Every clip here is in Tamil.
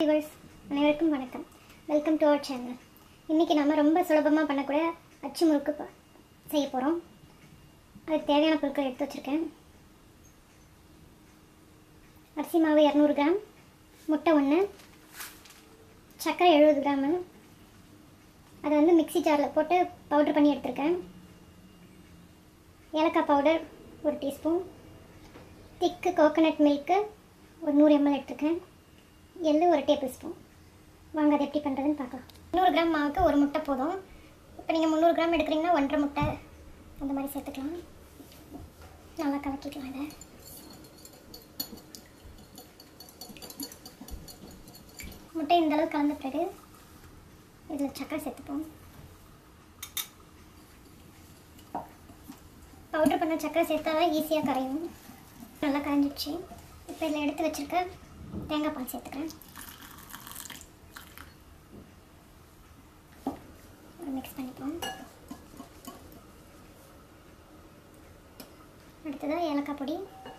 வியூவர்ஸ் அனைவருக்கும் வணக்கம் வெல்கம் டு அவர் சேனல் இன்றைக்கி நம்ம ரொம்ப சுலபமாக பண்ணக்கூடிய அச்சு முறுக்கு ப- செய்ய போகிறோம் அதுக்கு தேவையான பொருட்கள் எடுத்து வச்சுருக்கேன் அரிசி மாவு இரநூறு கிராம் முட்டை ஒன்று சர்க்கரை எழுபது கிராமு அதை வந்து மிக்ஸி ஜாரில் போட்டு பவுடர் பண்ணி எடுத்திருக்கேன் ஏலக்காய் பவுடர் ஒரு டீஸ்பூன் திக்கு கோகனட் மில்க்கு ஒரு நூறு எம்எல் எடுத்துருக்கேன் எள்ளு ஒரு டேபிள் ஸ்பூன் வாங்க அதை எப்படி பண்ணுறதுன்னு பார்க்கலாம் நூறு கிராம் மாவுக்கு ஒரு முட்டை போதும் இப்போ நீங்கள் முந்நூறு கிராம் எடுக்கிறீங்கன்னா ஒன்றரை முட்டை அந்த மாதிரி சேர்த்துக்கலாம் நல்லா கலக்கிக்கலாம் இதை முட்டை இந்த அளவு கலந்த பிறகு இதில் சக்கரை சேர்த்துப்போம் பவுடர் பண்ண சக்கரை சேர்த்தா தான் ஈஸியாக கரையும் நல்லா கரைஞ்சிடுச்சு இப்போ இதில் எடுத்து வச்சிருக்க தேங்காய் பால் சேர்த்துக்கிறேன் மிக்ஸ் பண்ணிப்போம் அடுத்ததாக ஏலக்காய் பொடி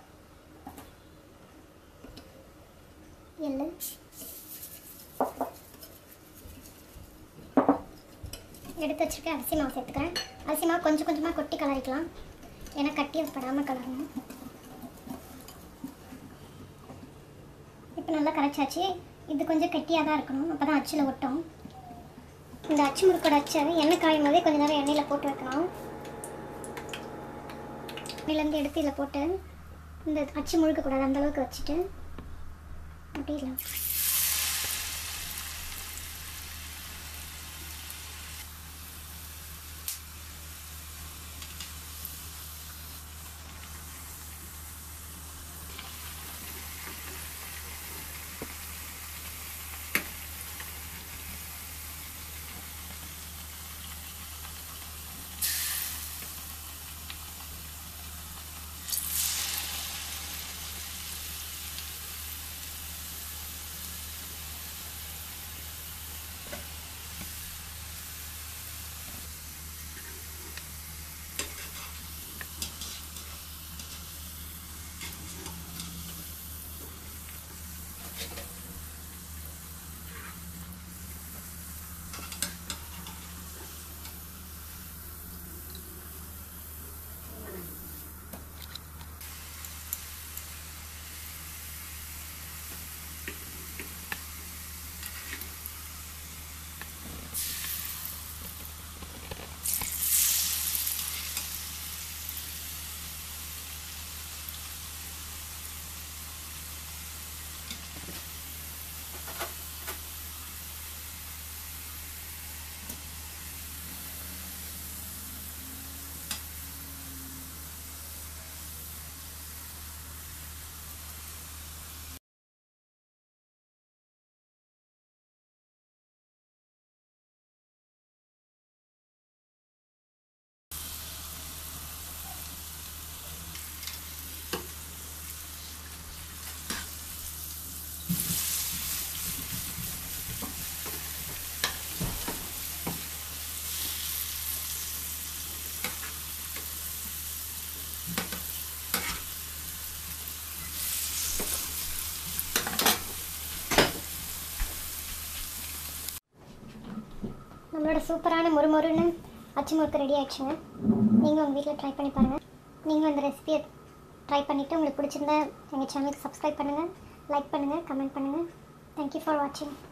எள்ளு எடுத்து வச்சிருக்க அரிசி மாவு சேர்த்துக்கிறேன் அரிசி மாவு கொஞ்சம் கொஞ்சமாக கொட்டி கலரிக்கலாம் ஏன்னா கட்டி படாமல் கலரணும் இப்போ நல்லா கரைச்சாச்சு இது கொஞ்சம் கட்டியாக தான் இருக்கணும் அப்போ தான் அச்சில் ஒட்டும் இந்த அச்சு முறுக்கோட அச்சை எண்ணெய் காயும் போதே கொஞ்ச நேரம் எண்ணெயில் போட்டு வைக்கணும் எண்ணெயிலேருந்து எடுத்து இதில் போட்டு இந்த அச்சு முழுக்கக்கூடாது அந்த அளவுக்கு வச்சுட்டு அப்படி இல்லை நம்மளோட சூப்பரான முறுமுறுன்னு அச்சு முறுக்கு ரெடி ஆயிடுச்சுங்க நீங்களும் உங்கள் வீட்டில் ட்ரை பண்ணி பாருங்கள் நீங்களும் இந்த ரெசிபியை ட்ரை பண்ணிவிட்டு உங்களுக்கு பிடிச்சிருந்தா எங்கள் சேனலுக்கு சப்ஸ்கிரைப் பண்ணுங்கள் லைக் பண்ணுங்கள் கமெண்ட் பண்ணுங்கள் தேங்க்யூ ஃபார் வாட்சிங்